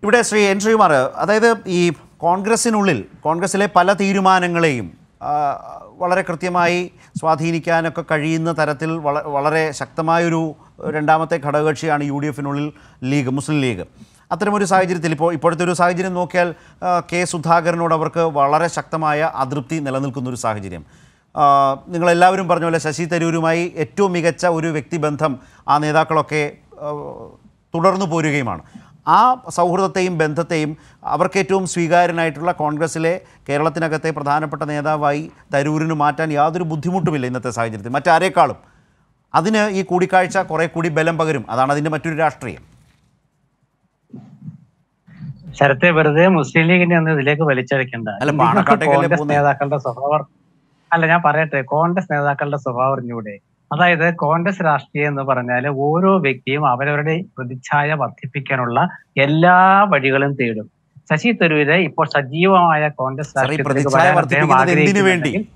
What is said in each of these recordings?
ഇവിടെ ശ്രീ എൻ ശ്രീകുമാർ അതായത് ഈ കോൺഗ്രസിനുള്ളിൽ കോൺഗ്രസിലെ പല തീരുമാനങ്ങളെയും ആ, വളരെ കൃത്യമായി സ്വാധീനിക്കാനൊക്കെ കഴിയുന്ന തരത്തിൽ വള വളരെ ശക്തമായൊരു രണ്ടാമത്തെ ഘടകകക്ഷിയാണ് യു ഡി എഫിനുള്ളിൽ ലീഗ് മുസ്ലിം ലീഗ് അത്തരമൊരു സാഹചര്യത്തിൽ ഇപ്പോൾ ഇപ്പോഴത്തെ ഒരു സാഹചര്യം നോക്കിയാൽ ആ, കെ സുധാകരനോട് അവർക്ക് വളരെ ശക്തമായ അതൃപ്തി നിലനിൽക്കുന്ന ഒരു സാഹചര്യം ആ, നിങ്ങളെല്ലാവരും പറഞ്ഞ പോലെ ശശി തരൂരുമായി ഏറ്റവും മികച്ച ഒരു വ്യക്തിബന്ധം ആ നേതാക്കളൊക്കെ ആ, തുടർന്നു പോരുകയുമാണ് ആ സൗഹൃദത്തെയും ബന്ധത്തെയും അവർക്ക് ഏറ്റവും സ്വീകാര്യനായിട്ടുള്ള കോൺഗ്രസിലെ കേരളത്തിനകത്തെ പ്രധാനപ്പെട്ട നേതാവായി തരൂരിന് മാറ്റാൻ യാതൊരു ബുദ്ധിമുട്ടുമില്ല ഇന്നത്തെ സാഹചര്യത്തിൽ മറ്റാരേക്കാളും അതിന് ഈ കൂടിക്കാഴ്ച കുറെ കൂടി ബലം പകരും അതാണ് അതിൻ്റെ മറ്റൊരു രാഷ്ട്രീയം ശരത്തെ വെറുതെ മുസ്ലിം ലീഗിനെ ഒന്നും ഇതിലേക്ക് വലിച്ചഴക്കണ്ട അല്ല, നിങ്ങൾക്ക് പാണക്കാട്ടേക്കല്ലേ കോൺഗ്രസ് പോകുന്നത്? നേതാക്കളുടെ സ്വഭാവം അല്ല ഞാൻ പറയട്ടെ കോൺഗ്രസ് നേതാക്കളുടെ സ്വഭാവം അറിഞ്ഞൂടെ അതായത് കോൺഗ്രസ് രാഷ്ട്രീയം എന്ന് പറഞ്ഞാൽ ഓരോ വ്യക്തിയും അവരവരുടെ പ്രതിച്ഛായ വർദ്ധിപ്പിക്കാനുള്ള എല്ലാ വഴികളും തേടും ശശി തരൂര് ഇപ്പോൾ സജീവമായ കോൺഗ്രസ് സാർ, ഈ രാഷ്ട്രീയത്തിലേക്ക് പ്രതിച്ഛായ വരാൻ അദ്ദേഹം വർദ്ധിപ്പിക്കുന്നത് എന്തിനു വേണ്ടി? ആഗ്രഹിക്കുന്നുണ്ടെങ്കിൽ-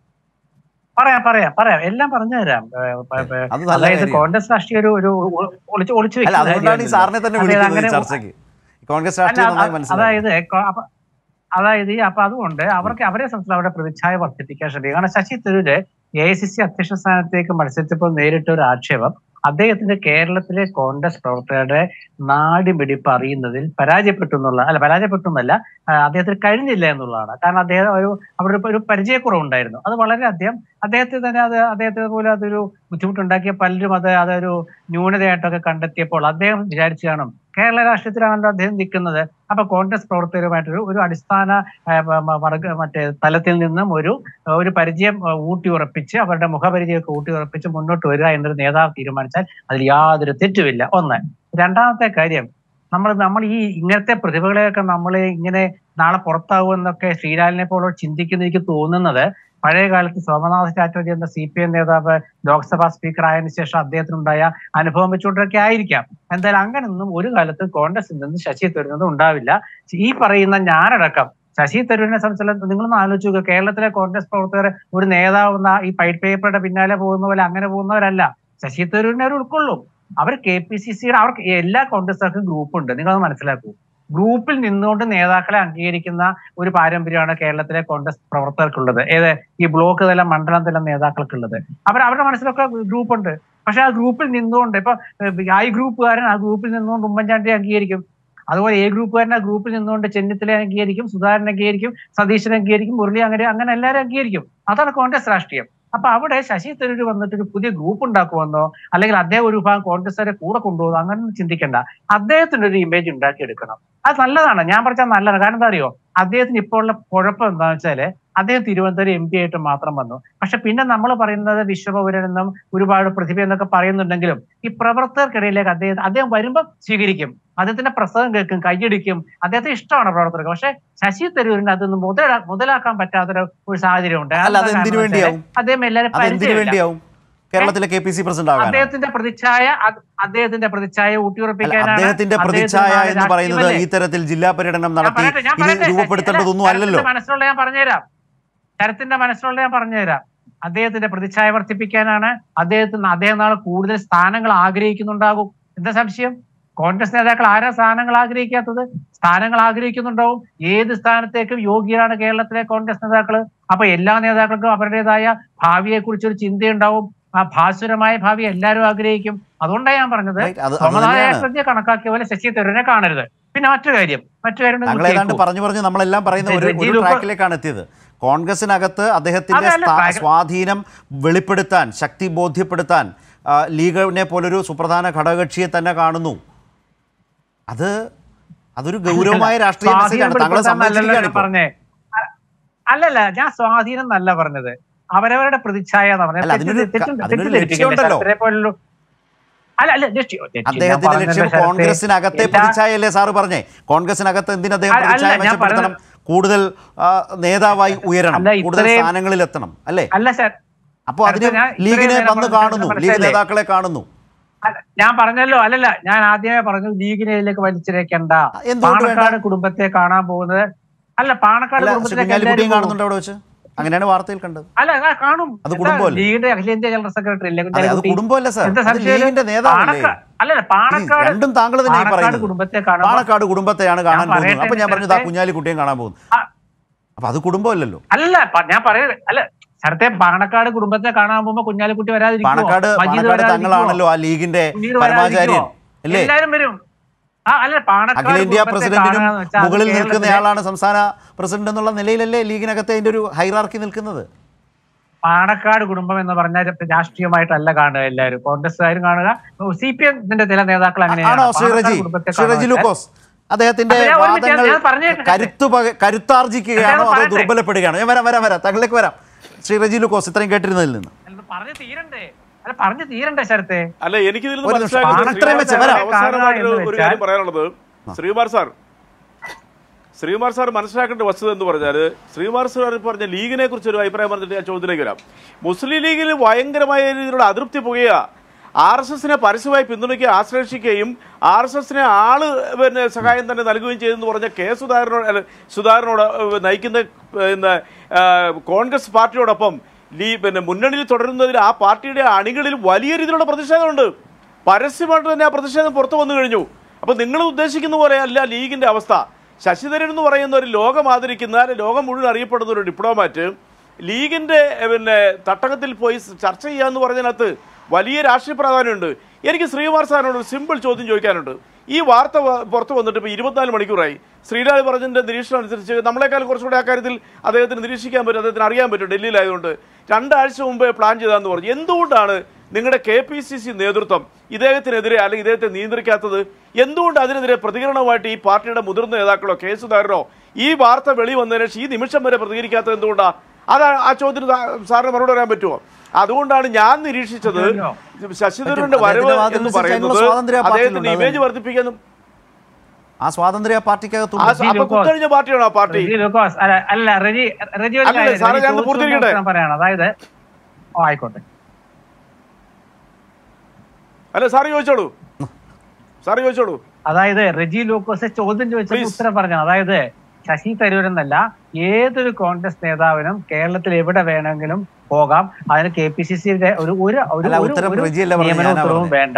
പറയാം പറയാം പറയാം എല്ലാം പറഞ്ഞു തരാം ഏ, പ- പ- അത് നല്ല അതായത് കാര്യം. കോൺഗ്രസ് രാഷ്ട്രീയം ഒരു ഒരു ഒ- ഒളിച്ചു ഒളിച്ചു അല്ല വെക്കുന്ന അതുകൊണ്ടാണ് ഈ കാര്യമല്ലല്ലോ. സാറിനെ തന്നെ അതായത് വിളിക്കുന്നത് അങ്ങനെ ഈ ചർച്ചയ്ക്ക് കോൺഗ്രസ് അല്ല, രാഷ്ട്രീയം നന്നായി അ- മനസ്സിലായി അതായത് കൊ- അപ്പ- അതായത് ഈ അപ്പൊ അതുകൊണ്ട് അവർക്ക് അവരെ സംബന്ധിച്ച് അവരുടെ പ്രതിച്ഛായ വർദ്ധിപ്പിക്കാൻ ശ്രമിക്കുക കാരണം Shashi Tharoor A I C C അധ്യക്ഷ സ്ഥാനത്തേക്ക് മത്സരിച്ചപ്പോൾ നേരിട്ട ഒരു ആക്ഷേപം അദ്ദേഹത്തിന്റെ കേരളത്തിലെ കോൺഗ്രസ് പ്രവർത്തകരുടെ നാടിമിടിപ്പ് അറിയുന്നതിൽ പരാജയപ്പെട്ടു എന്നുള്ള അല്ല പരാജയപ്പെട്ടു എന്നല്ല ആ, അദ്ദേഹത്തിന് കഴിഞ്ഞില്ല എന്നുള്ളതാണ് കാരണം അദ്ദേഹം ഒരു അവിടെ ഒരു പരിചയക്കുറവുണ്ടായിരുന്നു അത് വളരെ അധികം അദ്ദേഹത്തെ തന്നെ അത് അദ്ദേഹത്തെ പോലെ അതൊരു ബുദ്ധിമുട്ടുണ്ടാക്കിയ പലരും അത് അതൊരു ന്യൂനതയായിട്ടൊക്കെ കണ്ടെത്തിയപ്പോൾ അദ്ദേഹം വിചാരിച്ചു കാണും കേരള രാഷ്ട്രീയത്തിലാണല്ലോ അദ്ദേഹം നിൽക്കുന്നത് അപ്പൊ കോൺഗ്രസ് പ്രവർത്തകരുമായിട്ടൊരു ഒരു അടിസ്ഥാന ആ, മ- മ- വർഗ മറ്റേ തലത്തിൽ നിന്നും ഒരു ഒരു പരിചയം ആ, ഊട്ടി ഉറപ്പിച്ച് അവരുടെ മുഖപരിചയമൊക്കെ ഊട്ടി ഉറപ്പിച്ച് മുന്നോട്ട് വരിക എന്നൊരു നേതാവ് തീരുമാനിച്ചാൽ അതിൽ യാതൊരു തെറ്റുമില്ല ഒന്ന് രണ്ടാമത്തെ കാര്യം നമ്മൾ നമ്മൾ ഈ ഇങ്ങനത്തെ പ്രതിഭകളെയൊക്കെ നമ്മൾ ഇങ്ങനെ നാളെ പുറത്താകുമെന്നൊക്കെ ശ്രീലാലിനെ പോലെ ചിന്തിക്കുന്ന എനിക്ക് തോന്നുന്നത് പഴയ കാലത്ത് സോമനാഥ ചാറ്റർജി എന്ന സി പി എം നേതാവ് ലോക്സഭാ സ്പീക്കർ ആയതിനു ശേഷം അദ്ദേഹത്തിനുണ്ടായ അനുഭവം വെച്ചുകൊണ്ടൊക്കെ ആയിരിക്കാം എന്തായാലും അങ്ങനൊന്നും ഒരു കാലത്ത് കോൺഗ്രസിൽ നിന്ന് ശശി തരൂരിനൊന്നും ഉണ്ടാവില്ല ഈ പറയുന്ന ഞാനടക്കം ശശി തരൂരിനെ സംബന്ധിച്ചുള്ള നിങ്ങളൊന്ന് ആലോചിച്ച് നോക്കുക കേരളത്തിലെ കോൺഗ്രസ് പ്രവർത്തകർ ഒരു നേതാവുന്ന ഈ വൈറ്റ് പേപ്പറുടെ പിന്നാലെ പോകുന്ന പോലെ അങ്ങനെ പോകുന്നവരല്ല ശശി തരൂരിനെ അവർ ഉൾക്കൊള്ളും അവർ കെ പി സി സിയുടെ അവർക്ക് എല്ലാ കോൺഗ്രസ്സുകാർക്കും ഗ്രൂപ്പ് ഉണ്ട് നിങ്ങളത് മനസ്സിലാക്കൂ ഗ്രൂപ്പിൽ നിന്നുകൊണ്ട് നേതാക്കളെ അംഗീകരിക്കുന്ന ഒരു പാരമ്പര്യമാണ് കേരളത്തിലെ കോൺഗ്രസ് പ്രവർത്തകർക്കുള്ളത് ഏത് ഈ ബ്ലോക്ക് തലം മണ്ഡലം തലം നേതാക്കൾക്കുള്ളത് അവർ അവരുടെ മനസ്സിലൊക്കെ ഗ്രൂപ്പ് ഉണ്ട് പക്ഷെ ആ ഗ്രൂപ്പിൽ നിന്നുകൊണ്ട് ഇപ്പൊ ഐ ഗ്രൂപ്പുകാരൻ ആ ഗ്രൂപ്പിൽ നിന്നുകൊണ്ട് ഉമ്മൻചാണ്ടിയെ അംഗീകരിക്കും അതുപോലെ എ ഗ്രൂപ്പുകാരൻ ആ ഗ്രൂപ്പിൽ നിന്നുകൊണ്ട് ചെന്നിത്തല അംഗീകരിക്കും സുധാകരൻ അംഗീകരിക്കും സതീശൻ അംഗീകരിക്കും മുരളി അങ്ങനെ അങ്ങനെ എല്ലാവരും അംഗീകരിക്കും അതാണ് കോൺഗ്രസ് രാഷ്ട്രീയം അപ്പൊ അവിടെ ശശി തരൂർ വന്നിട്ട് ഒരു പുതിയ ഗ്രൂപ്പ് ഉണ്ടാക്കുമെന്നോ അല്ലെങ്കിൽ അദ്ദേഹം ഒരു വിഭാഗം കോൺഗ്രസ്സുകാരെ കൂടെ കൊണ്ടുപോകുന്നോ അങ്ങനെ ചിന്തിക്കണ്ട അദ്ദേഹത്തിന് ഒരു ഇമേജ് ഉണ്ടാക്കിയെടുക്കണം അത് നല്ലതാണ് ഞാൻ പറഞ്ഞാൽ നല്ലതാണ് കാരണം എന്താ അറിയോ അദ്ദേഹത്തിന് ഇപ്പോൾ ഉള്ള കുഴപ്പം എന്താണെന്ന് വെച്ചാല് അദ്ദേഹം തിരുവനന്തപുരം എം പി ആയിട്ട് മാത്രം വന്നു പക്ഷെ പിന്നെ നമ്മൾ പറയുന്നത് വിശ്വപൗരൻ എന്നും ഒരുപാട് പ്രതിഭ എന്നൊക്കെ പറയുന്നുണ്ടെങ്കിലും ഈ പ്രവർത്തകർക്കിടയിലേക്ക് അദ്ദേഹം അദ്ദേഹം വരുമ്പോൾ സ്വീകരിക്കും അദ്ദേഹത്തിന്റെ പ്രസംഗം കേൾക്കും കൈയടിക്കും അദ്ദേഹത്തെ ഇഷ്ടമാണ് പ്രവർത്തകർക്ക് പക്ഷെ ശശി തരൂരിന് അതൊന്നും മുതലാ മുതലാക്കാൻ പറ്റാത്തൊരു ഒരു സാഹചര്യം ഉണ്ട് അല്ല അതെന്തിനു വേണ്ടിയാവും അദ്ദേഹം എല്ലാവരും അതെന്തിനു പരിചയമില്ല വേണ്ടിയാവും കേരളത്തിലെ കെ പി സി പ്രസിഡന്റ് ആകാൻ അദ്ദേഹത്തിന്റെ പ്രതിച്ഛായ അത് അദ്ദേഹത്തിന്റെ പ്രതിച്ഛായ ഊട്ടിയുറപ്പിക്കാനാണ് അദ്ദേഹത്തിന്റെ പ്രതിച്ഛായ എന്ന് പറയുന്നത് ഈ തരത്തിൽ ജില്ലാ പര്യടനം ഞാൻ നടത്തി പറയട്ടെ, ഞാൻ ഇനി പറയട്ടെ. രൂപപ്പെടുത്തേണ്ടതൊന്നും അല്ല, അല്ലല്ലോ ശരത്തിന്റെ മനസ്സിലുള്ള ഞാൻ പറഞ്ഞുതരാം ശരത്തിന്റെ മനസ്സിലുള്ള ഞാൻ പറഞ്ഞുതരാം അദ്ദേഹത്തിന്റെ പ്രതിച്ഛായ വർദ്ധിപ്പിക്കാനാണ് അദ്ദേഹത്തിന് അദ്ദേഹം നാളെ കൂടുതൽ സ്ഥാനങ്ങൾ ആഗ്രഹിക്കുന്നുണ്ടാകും എന്താ സംശയം കോൺഗ്രസ് നേതാക്കൾ ആരാ സ്ഥാനങ്ങൾ ആഗ്രഹിക്കാത്തത് സ്ഥാനങ്ങൾ ആഗ്രഹിക്കുന്നുണ്ടാവും ഏത് സ്ഥാനത്തേക്കും യോഗ്യരാണ് കേരളത്തിലെ കോൺഗ്രസ് നേതാക്കൾ അപ്പൊ എല്ലാ നേതാക്കൾക്കും അവരുടേതായ ഭാവിയെ കുറിച്ച് ഒരു ചിന്തയുണ്ടാവും ആ ഭാസുരമായ ഭാവി എല്ലാവരും ആഗ്രഹിക്കും അതുകൊണ്ടാണ് ഞാൻ പറഞ്ഞത് Right, അത് അത് സോമനാഥ തന്നെയാണ് ചാറ്റർജിയെ കണക്കാക്കിയ പോലെ ശശി തരൂരിനെ കാണരുത് പിന്നെ മറ്റു കാര്യം മറ്റു കാര്യം താങ്കൾ നിങ്ങൾ ഏതാണ്ട് കേൾക്കൂ. പറഞ്ഞു പറഞ്ഞ് നമ്മളെല്ലാം പറയുന്ന ഒരു ജി- ഒരു ജിലു, ട്രാക്കിലേക്കാണ് എത്തിയത് കോൺഗ്രസിനകത്ത് അദ്ദേഹത്തിന്റെ അതല്ല, സ്ഥാ- കാര്യം- സ്വാധീനം വെളിപ്പെടുത്താൻ ശക്തി ബോധ്യപ്പെടുത്താൻ ആ, ലീഗിനെ പോലൊരു സുപ്രധാന ഘടകകക്ഷിയെ തന്നെ കാണുന്നു അത് അതൊരു ഗൗരവമായ രാഷ്ട്രീയ സ്വാധീനം മെസ്സേജാണ് താങ്കൾ വെളിപ്പെടുത്താൻ നല്ലല്ലോ സമ്മതിച്ചിരിക്കുകയാണ് ഞാൻ ഇപ്പോൾ പറഞ്ഞേ അ- അല്ലല്ല ഞാൻ സ്വാധീനം എന്നല്ല പറഞ്ഞത് അവരവരുടെ പ്രതിച്ഛായ എന്ന് പറഞ്ഞത്. അല്ല, അതിനൊരു തെറ്റ് തെറ്റ് ക- തെറ്റ് അതിനൊരു തെറ്റിദ്ധരിക്കരുത്. ലക്ഷ്യമുണ്ടല്ലോ. ശരത്തിനെ പോലുള്ളൊരു- അല്ല അല്ല ലക്ഷ്യം തെറ്റ് ഞാൻ അദ്ദേഹത്തിന്റെ പറഞ്ഞത് ലക്ഷ്യം ശരത്തെ, കോൺഗ്രസിനകത്തെ എല്ലാ- പ്രതിച്ഛായല്ലേ സാറ് പറഞ്ഞേ കോൺഗ്രസിനകത്ത് എന്തിന് അദ്ദേഹം അല്ല, പ്രതിച്ഛായ ഞാൻ മെച്ചപ്പെടുത്തണം കൂടുതൽ ആ, നേതാവായി ഉയരണം അല്ല, കൂടുതൽ ഇത്രയും- സ്ഥാനങ്ങളിൽ എത്തണം അല്ലേ അല്ല സാർ അപ്പോൾ അതിന് അടുത്ത ഞാൻ ഇത്രയും ലീഗിനെ നേരം വന്ന് പറഞ്ഞ കാണുന്നു ലീഗ് മനസ്സിലായില്ലേ? നേതാക്കളെ കാണുന്നു അല്ല, ഞാൻ പറഞ്ഞല്ലോ അല്ലല്ല ഞാൻ ആദ്യമേ പറഞ്ഞു ലീഗിനെ ഇതിലേക്ക് വലിച്ചിരേക്കണ്ട എന്തുകൊണ്ട് വേണ്ട പാണക്കാട് കുടുംബത്തെ കാണാൻ പോകുന്നത് അല്ല പാണക്കാട് അല്ല കുടുംബത്തിലേക്ക് കുഞ്ഞാലിക്കുട്ടിയും എല്ലാവരും പോകും. കാണുന്നുണ്ട് അവിടെ വെച്ച് അങ്ങനെയാണ് വാർത്തയിൽ കണ്ടത് അല്ല ഞാൻ കാണും അത് എന്താ കുടുംബമല്ലേ? ലീഗിന്റെ അഖിലേന്ത്യാ ജനറൽ സെക്രട്ടറി അല്ലേ അതെ അത് കുഞ്ഞാലിക്കുട്ടി? കുടുംബമല്ല സാർ എന്താ അത് സംശയം? ലീഗിന്റെ നേതാവല്ലേ പാണക്കാട് അല്ലല്ല പാണക്കാട് രണ്ടും താങ്കൾ തന്നെയായി പാണക്കാട് പറയുന്നത് കുടുംബത്തെ കാണുമ്പോൾ പാണക്കാട് കുടുംബത്തെയാണ് കാണാൻ ഞാൻ പോകുന്നത് പറയട്ടെ അപ്പൊ ഞാൻ പറഞ്ഞത് ആ നേരത്തെ- കുഞ്ഞാലിക്കുട്ടിയും കാണാൻ പോകുന്നു ആ. അപ്പൊ അത് കുടുംബമല്ലല്ലോ അല്ല പ- ഞാൻ പറയ അല്ല ശരത്തെ പാണക്കാട് കുടുംബത്തെ കാണാൻ പോകുമ്പോ കുഞ്ഞാലിക്കുട്ടി വരാതിരിക്കുമോ? പാണക്കാട് മജീദ് പാണക്കാട് വരാതിരിക്കുമോ? തങ്ങളാണല്ലോ ആ ലീഗിന്റെ മുനീർ പരമാചാര്യൻ വരാതിരിക്കുമോ? അല്ലേ എല്ലാരും വരും ആ അല്ല പാണക്കാട് അഖിലേന്ത്യാ കുടുംബത്തെ പ്രസിഡന്റിനും കാണാന്ന് വെച്ചാൽ അത് മുകളിൽ നിൽക്കുന്ന കേരളത്തിലെ ആളാണ് സംസ്ഥാന പ്രസിഡന്റ് എന്നുള്ള നിലയിലല്ലേ ലീഗിനകത്തെ അതിന്റെ ഒരു ഹൈറാർക്കി നിൽക്കുന്നത് പാണക്കാട് കുടുംബം എന്ന് പറഞ്ഞാൽ രാഷ്ട്രീയമായിട്ടല്ല കാണുക എല്ലാവരും കോൺഗ്രസ്സുകാരും കാണുക സി പി എമ്മിന്റെ ചില നേതാക്കൾ ആണോ അങ്ങനെയാണ് ശ്രീ പാണക്കാട് റജി കുടുംബത്തെ ശ്രീ റജി കാണുക. ലൂക്കോസ് അദ്ദേഹത്തിന്റെ അല്ല, ഞാൻ ഒരു മിനിറ്റ്, വാദങ്ങൾ ഞാൻ പറഞ്ഞേട്ടെ. കരുത്തു പക- കരുത്താർജിക്കുകയാണോ അദ്ദേഹം അതോ പറയട്ടെ. ദുർബലപ്പെടുകയാണോ ഞാൻ വരാം വരാം വരാം തങ്ങളിലേക്ക് വരാം ശ്രീ റജി ലൂക്കോസ് ഇത്രയും കേട്ടിരുന്നതിൽ നിന്ന് അല്ല, പറഞ്ഞു തീരണ്ടേ അല്ല പറഞ്ഞു തീരണ്ടേ ശരത്തെ അല്ല എനിക്ക് ഇതിൽ ഒരു നിമിഷം. മനസ്സിലാക്കുന്നത് ഇത്രയും വെച്ച് വരാം. അവസാനമായിട്ട് എന്ന് ഒരു വെച്ചാൽ- കാര്യം പറയാനുള്ളത് ശ്രീകുമാർ സാർ ശ്രീകുമാർ സാർ മനസ്സിലാക്കേണ്ട വസ്തുത എന്ന് പറഞ്ഞാൽ ശ്രീകുമാർ സാർ പറഞ്ഞ ലീഗിനെ കുറിച്ച് ഒരു അഭിപ്രായം പറഞ്ഞിട്ട് ഞാൻ ചോദ്യത്തിലേക്ക് വരാം മുസ്ലിം ലീഗിൽ ഭയങ്കരമായ രീതിയിലുള്ള അതൃപ്തി പുകയുക ആർ എസ് എസിനെ പരസ്യമായി പിന്തുണയ്ക്കുക ആശ്ലേഷിക്കുകയും ആർ എസ് എസിനെ ആള് പിന്നെ സഹായം തന്നെ നൽകുകയും ചെയ്തെന്ന് പറഞ്ഞ കെ സുധാകരനോട് അല്ല, സുധാകരനോട് ഏഹ്, നയിക്കുന്ന പിന്നെ ഏഹ്, കോൺഗ്രസ് പാർട്ടിയോടൊപ്പം ലീ പിന്നെ മുന്നണിയിൽ തുടരുന്നതിൽ ആ പാർട്ടിയുടെ അണികളിൽ വലിയ രീതിയിലുള്ള പ്രതിഷേധമുണ്ട് പരസ്യമായിട്ട് തന്നെ ആ പ്രതിഷേധം പുറത്തു വന്നു കഴിഞ്ഞു അപ്പൊ നിങ്ങൾ ഉദ്ദേശിക്കുന്ന പോലെ അല്ല ലീഗിന്റെ അവസ്ഥ ശശിധരൻ എന്ന് പറയുന്ന ഒരു ലോകം ആദരിക്കുന്ന ലോകം മുഴുവൻ അറിയപ്പെടുന്ന ഒരു ഡിപ്ലോമാറ്റ് ലീഗിന്റെ എ, പിന്നെ തട്ടകത്തിൽ പോയി സ് ചർച്ച ചെയ്യാന്ന് പറഞ്ഞതിനകത്ത് വലിയ രാഷ്ട്രീയ പ്രാധാന്യമുണ്ട് എനിക്ക് ശ്രീകുമാർ സാറിനോട് ഒരു സിമ്പിൾ ചോദ്യം ചോദിക്കാനുണ്ട് ഈ വാർത്ത വ- പുറത്തു വന്നിട്ട് ഇപ്പോൾ ഇരുപത്തിനാല് മണിക്കൂറായി ശ്രീലാൽ പറഞ്ഞതിന്റെ നിരീക്ഷണം അനുസരിച്ച് നമ്മളെക്കാൾ കുറച്ചുകൂടെ ആ കാര്യത്തിൽ അദ്ദേഹത്തിന് നിരീക്ഷിക്കാൻ പറ്റും അദ്ദേഹത്തിന് അറിയാൻ പറ്റും ഡൽഹിയിലായതുകൊണ്ട് രണ്ടാഴ്ച മുമ്പേ പ്ലാൻ ചെയ്താന്ന് പറഞ്ഞു എന്തുകൊണ്ടാണ് നിങ്ങളുടെ കെ പി സി സി നേതൃത്വം ഇദ്ദേഹത്തിനെതിരെ അല്ലെങ്കിൽ ഇദ്ദേഹത്തെ നിയന്ത്രിക്കാത്തത് എന്തുകൊണ്ട് അതിനെതിരെ പ്രതികരണമായിട്ട് ഈ പാർട്ടിയുടെ മുതിർന്ന നേതാക്കളോ കെ സുധാകരനോ ഈ വാർത്ത വെളി വന്നതിന് ശേഷം ഈ നിമിഷം വരെ പ്രതികരിക്കാത്തത് എന്തുകൊണ്ടാണ് അതാണ് ആ ചോദ്യത്തിന് സാ- സാറിന് മറുപടി പറയാൻ പറ്റുമോ അതുകൊണ്ടാണ് ഞാൻ നിരീക്ഷിച്ചത് പറ്റുമല്ലോ. ശശിധരന്റെ പറ്റും. വരവ് അദ്ദേഹത്തിന്റെ എന്ന് വാദം പറയുന്നത് അനുസരിച്ച് സ്വാതന്ത്ര്യ ആ അദ്ദേഹത്തിന്റെ പാർട്ടിയിലുണ്ട്. ഇമേജ് വർദ്ധിപ്പിക്കാനും ആ സ്വാതന്ത്ര്യ ആ പാർട്ടിക്കകത്തുണ്ട് സ- അപ്പൊ കുത്തഴിഞ്ഞ പാർട്ടിയാണോ ആ പാർട്ടി റജി ലൂക്കോസ് അല്ല അല്ല റജി റജി ഒരു അല്ലല്ല, കാര്യം, സാറേ, റജി ഞാനൊന്ന് ചോദിച്ചതിന് പൂർത്തീകരിക്കട്ടെ? ഉത്തരം പറയാണ് അതായത് ഓ ആയിക്കോട്ടെ അല്ല സാറ് ചോദിച്ചോളൂ സാറ് ചോദിച്ചോളൂ അതായത് റെജി ലൂക്കോസ് ചോദ്യം ചോദിച്ചത് Please. ഉത്തരം പറഞ്ഞു അതായത് ശശി തരൂർ എന്നല്ല ഏതൊരു കോൺഗ്രസ് നേതാവിനും കേരളത്തിൽ എവിടെ വേണമെങ്കിലും പോകാം അതിന് കെ പി സി സിയുടെ ഒരു ഒരു ഒരു- അല്ല, ഒരു- ഉത്തരം ഒരു റെജിയല്ല പറഞ്ഞത്, നിയമനവും ഞാനാ ഉത്തരവും പറഞ്ഞത്. വേണ്ട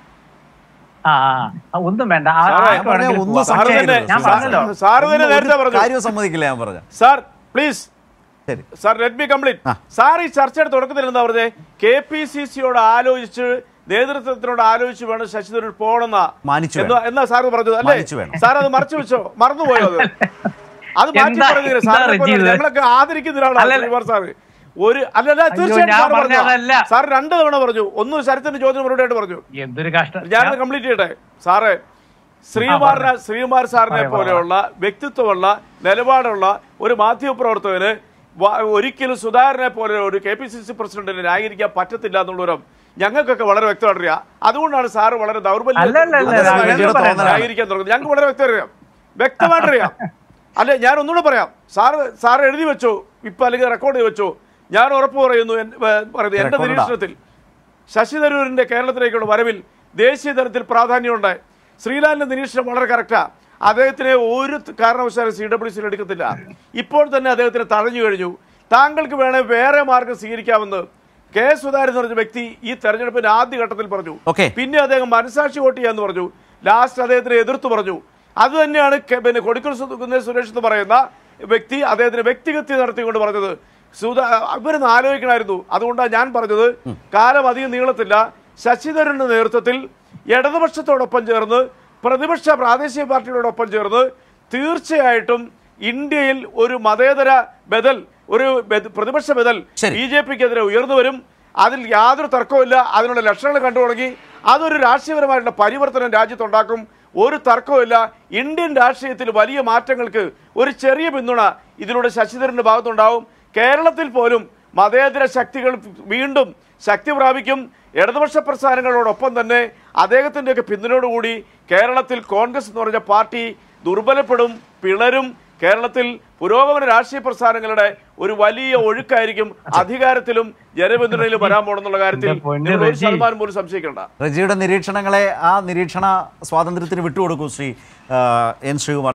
ആ ആ, ആ, ഒന്നും വേണ്ട ആ- സാറേ, ആർക്ക് ഞാൻ പറഞ്ഞ വേണമെങ്കിലും ഒന്നും പോകാം. സാറ് പക്ഷേ തന്നെ- ഞാൻ സാർ- പറഞ്ഞല്ലോ സാറ് തന്നെ ഒന്നും നേരത്തെ ഒരു പറഞ്ഞു കാര്യം സമ്മതിക്കില്ല ഞാൻ പറഞ്ഞ സാർ പ്ലീസ് ശരി സാർ ലെറ്റ് മി കംപ്ലീറ്റ് ആ. സാർ ഈ ചർച്ചയുടെ തുടക്കത്തിൽ എന്താ പറഞ്ഞത് കെ പി സി സിയോട് ആലോചിച്ച് നേതൃത്വത്തിനോട് ആലോചിച്ച് വേണം ശശി തരൂർ പോകണമെന്നാ മാനിച്ചു എന്നാ വേണം. എന്നാ സാർ പറഞ്ഞത് അല്ലേ മാനിച്ചു വേണം. സാർ അത് മറച്ചു വെച്ചോ മറന്നുപോയോ അത് അത് മാറ്റി എന്താ- പറഞ്ഞില്ല എന്താ സാറിനെ പോലെ റജീവ്? ഞങ്ങളൊക്കെ ആദരിക്കുന്നതിനാണ് അല്ലല്ല. ശ്രീകുമാർ സാർ ഒരു അല്ലല്ല അയ്യോ, തീർച്ചയായിട്ടും ഞാൻ സാർ പറഞ്ഞു പറഞ്ഞതല്ല. സാർ രണ്ട് തവണ പറഞ്ഞു ഒന്ന് ശരത്തിന്റെ ചോദ്യം മറുപടി ആയിട്ട് പറഞ്ഞു എന്തൊരു കഷ്ടം ഞാനത് കംപ്ലീറ്റ് ചെയ്യട്ടെ സാറേ ശ്രീകുമാറിനെ പറഞ്ഞോ. ശ്രീകുമാർ സാറിനെ പറയാം, പോലെയുള്ള വ്യക്തിത്വമുള്ള നിലപാടുള്ള ഒരു മാധ്യമപ്രവർത്തകന് വ- ഒരിക്കലും സുധാകരനെ പോലെ ഒരു കെ പി സി സി പ്രസിഡന്റിനെ ന്യായീകരിക്കാൻ പറ്റത്തില്ല എന്നുള്ളൊരു ഞങ്ങൾക്കൊക്കെ വളരെ വ്യക്തമായിട്ട് അറിയാം അതുകൊണ്ടാണ് സാറ് വളരെ ദൗർബല്യം അല്ല, അല്ല, അല്ല, അല്ല, ഞങ്ങൾ റജിയുടെ തോന്നലാണ്. ന്യായീകരിക്കാൻ തുടങ്ങുന്നത് ഞങ്ങൾക്ക് വളരെ വ്യക്തം അറിയാം വ്യക്തമായിട്ട് അറിയാം അല്ലെ ഞാൻ ഒന്നുകൂടെ പറയാം സാറ് സാറ് എഴുതി വെച്ചോ ഇപ്പൊ അല്ലെങ്കിൽ റെക്കോർഡ് ചെയ്ത് വെച്ചോ ഞാൻ ഉറപ്പ് പറയുന്നു എൻ- ഏ, പറയുന്നു എന്റെ Record ഇടാം. നിരീക്ഷണത്തിൽ ശശി തരൂരിന്റെ കേരളത്തിലേക്കുള്ള വരവിൽ ദേശീയ തലത്തിൽ പ്രാധാന്യമുണ്ട് ശ്രീലാലിന്റെ നിരീക്ഷണം വളരെ കറക്റ്റാ അദ്ദേഹത്തിനെ ഒരു ത- കാരണവശാലും സി ഡബ്ല്യു സിയിൽ എടുക്കത്തില്ല ഇപ്പോൾ തന്നെ അദ്ദേഹത്തിന് തഴഞ്ഞു കഴിഞ്ഞു താങ്കൾക്ക് വേണേ വേറെ മാർഗം സ്വീകരിക്കാമെന്ന് കെ സുധാകരൻ എന്ന് പറഞ്ഞ വ്യക്തി ഈ തെരഞ്ഞെടുപ്പിന്റെ ആദ്യ ഘട്ടത്തിൽ പറഞ്ഞു Okay. പിന്നെ അദ്ദേഹം മനസാക്ഷി വോട്ട് ചെയ്യാന്ന് പറഞ്ഞു ലാസ്റ്റ് അദ്ദേഹത്തിനെ എതിർത്തു പറഞ്ഞു അത് തന്നെയാണ് കെ- പിന്നെ കൊടിക്കൽ സു- കുന്നേൽ സുരേഷ് എന്ന് പറയുന്ന വ്യക്തി അദ്ദേഹത്തിന് വ്യക്തിഗതി നടത്തിക്കൊണ്ട് പറഞ്ഞത് സുധാ ഇവരൊന്ന് ആലോചിക്കണമായിരുന്നു അതുകൊണ്ടാണ് ഞാൻ പറഞ്ഞത് കാലം അധികം നീളത്തില്ല ശശിധരന്റെ നേതൃത്വത്തിൽ ഇടതുപക്ഷത്തോടൊപ്പം ചേർന്ന് പ്രതിപക്ഷ പ്രാദേശിക പാർട്ടികളോടൊപ്പം ചേർന്ന് തീർച്ചയായിട്ടും ഇന്ത്യയിൽ ഒരു മതേതര ബദൽ ഒരു ബദ- പ്രതിപക്ഷ ബദൽ ശരി. ബി ജെ പിക്കെതിരെ ഉയർന്നു വരും അതിൽ യാതൊരു തർക്കവുമില്ല അതിനുള്ള ലക്ഷണങ്ങൾ കണ്ടു തുടങ്ങി അതൊരു രാഷ്ട്രീയപരമായിട്ടുള്ള പരിവർത്തനം രാജ്യത്തുണ്ടാക്കും ഒരു തർക്കവുമില്ല ഇന്ത്യൻ രാഷ്ട്രീയത്തിൽ വലിയ മാറ്റങ്ങൾക്ക് ഒരു ചെറിയ പിന്തുണ ഇതിലൂടെ ശശിധരന്റെ ഭാഗത്തുണ്ടാവും കേരളത്തിൽ പോലും മതേതര ശക്തികൾ വീണ്ടും ശക്തി പ്രാപിക്കും ഇടതുപക്ഷ പ്രസ്ഥാനങ്ങളോടൊപ്പം തന്നെ അദ്ദേഹത്തിൻ്റെയൊക്കെ പിന്തുണയോടുകൂടി കേരളത്തിൽ കോൺഗ്രസ് എന്ന് പറഞ്ഞ പാർട്ടി ദുർബലപ്പെടും പിളരും കേരളത്തിൽ പുരോഗമന രാഷ്ട്രീയ പ്രസ്ഥാനങ്ങളുടെ ഒരു വലിയ ഒഴുക്കായിരിക്കും അധികാരത്തിലും ജനപിന്തുണയിലും വരാൻ പോണെന്നുള്ള കാര്യത്തിൽ എന്റെ പൊന്ന് നിങ്ങൾ ഒരു റജി. ശതമാനം പോലും സംശയിക്കേണ്ട റജിയുടെ നിരീക്ഷണങ്ങളെ ആ നിരീക്ഷണ സ്വാതന്ത്ര്യത്തിന് വിട്ടുകൊടുക്കൂ ശ്രീ ആ, എൻ ശ്രീകുമാർ